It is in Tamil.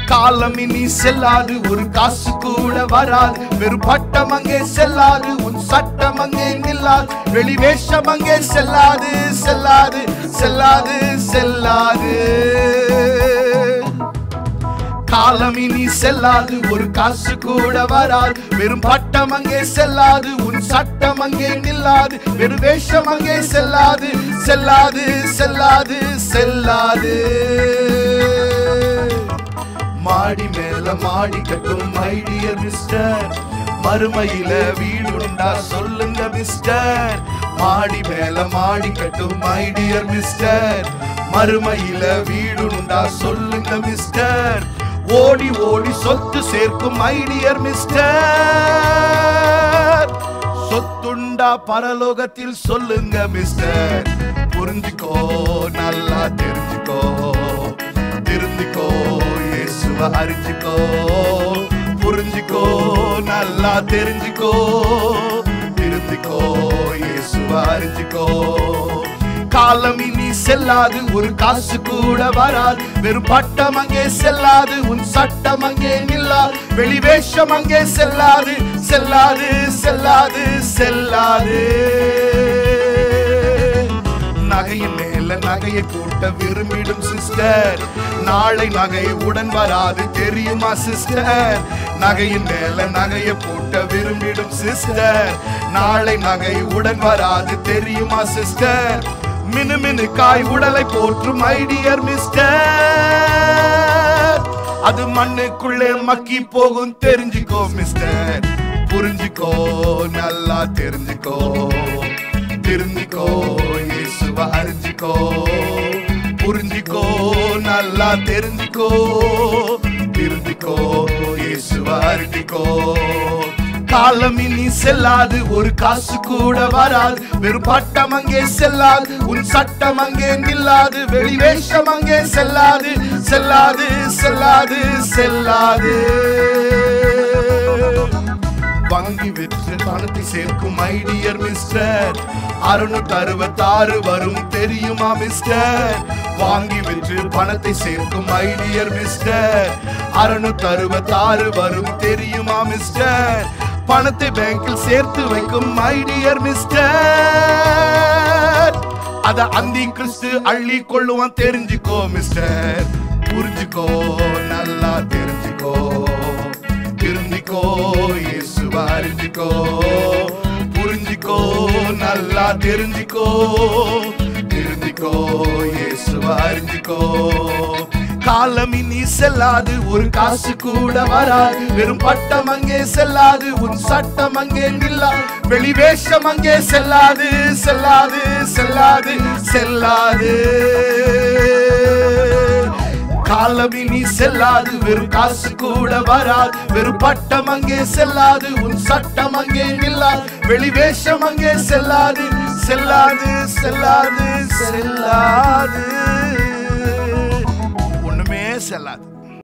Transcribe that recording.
காலம் இனி செல்லாது ஒரு காசு கூட வராது வெறும் பட்டம் அங்கே செல்லாது உன் சட்டம் அங்கே நில்லாது வெளி வேஷம் அங்கே செல்லாது செல்லாது செல்லாது செல்லாது காலம் இனி செல்லாது ஒரு காசு கூட வராது வெறும் பட்டம் அங்கே செல்லாது உன் சட்டம் அங்கே நில்லாது வெறும் வேஷம் அங்கே செல்லாது செல்லாது செல்லாது செல்லாது மாடி மேல மாடி கட்டும் ஐடியர் மிஸ்டர் மறுமையில வீடுண்டா சொல்லுங்க மிஸ்டர் மாடி மேல மாடி கட்டும் ஐடியர் மிஸ்டர் மறுமையில வீடுண்டா சொல்லுங்க மிஸ்டர் ஓடி ஓடி சொத்து சேர்க்கும் ஐடியர் மிஸ்டர் சொத்துண்டா பரலோகத்தில் சொல்லுங்க மிஸ்டர் புரிஞ்சுக்கோ நல்லா தெரிஞ்சுக்கோ திருந்திக்கோ இயேசுவ அறிஞ்சுக்கோ புரிஞ்சுக்கோ நல்லா தெரிஞ்சுக்கோ திருந்திக்கோ இயேசுவ அறிஞ்சுக்கோ காலம் இனி செல்லாது ஒரு காசு கூட வராது வெறும் பட்டம் அங்கே செல்லாது உன் சட்டம் அங்கே நில்லாது வெளி வேஷம் அங்கே செல்லாது செல்லாது செல்லாது செல்லாது நகையின் மேல நகையை கூட்ட விரும்பிடும் சிஸ்டர் நாளை நகை உடன் வராது தெரியுமா சிஸ்டர் நகையின் மேல நகையை கூட்ட விரும்பிடும் சிஸ்டர் நாளை நகை உடன் வராது தெரியுமா சிஸ்டர் மினுமினு காய் உடலை போற்றும் ஐடியர் மிஸ்டர் அது மண்ணுக்குள்ளே மக்கி போகும் தெரிஞ்சுக்கோ மிஸ்டர் புரிஞ்சுக்கோ நல்லா தெரிஞ்சுக்கோ திருந்திக்கோ இயேசுவ அறிஞ்சிக்கோ புரிஞ்சிக்கோ நல்லா தெரிஞ்சுக்கோ திருந்திக்கோ இயேசுவ அறிஞ்சிக்கோ காலம் இனி செல்லாது ஒரு காசு கூட வராது வெறும் பட்டம் அங்கே செல்லாது உன் சட்டம் அங்கே நில்லாது வெளி வேஷம் அங்கே செல்லாது செல்லாது செல்லாது செல்லாது வாங்கி விற்று பணத்தை சேர்க்கும் ஐடியர் மிஸ்டர் அறுநூத்தி அறுபத்தாறு வரும் தெரியுமா மிஸ்டர் வாங்கி விற்று பணத்தை சேர்க்கும் ஐடியர் மிஸ்டர் அறுநூத்தி அறுபத்தாறு வரும் தெரியுமா மிஸ்டர் பணத்தை பேங்கில் சேர்த்து வைக்கும் ஐடியர் மிஸ்டர் அத அந்தி கிறிஸ்து அள்ளி கொள்ளுவான் தெரிஞ்சுக்கோ மிஸ்டர் புரிஞ்சுக்கோ நல்லா தெரிஞ்சுக்கோ திருந்திக்கோ இயேசுவ அறிஞ்சிக்கோ புரிஞ்சிக்கோ நல்லா தெரிஞ்சிக்கோ திருந்திக்கோ இயேசுவ அறிஞ்சிக்கோ காலம் இனி செல்லாது ஒரு காசு கூட வராது வெறும் பட்டம் அங்கே செல்லாது உன் சட்டம் அங்கே நில்லா வெளி வேஷம் அங்கே செல்லாது செல்லாது செல்லாது செல்லாது காலம் இனி செல்லாது வெறும் காசு கூட வராது வெறும் பட்டம் அங்கே செல்லாது உன் சட்டம் அங்கே நில்லாது வெளி வேஷம் அங்கே செல்லாது செல்லாது செல்லாது செல்லாது ஒண்ணுமே செல்லாது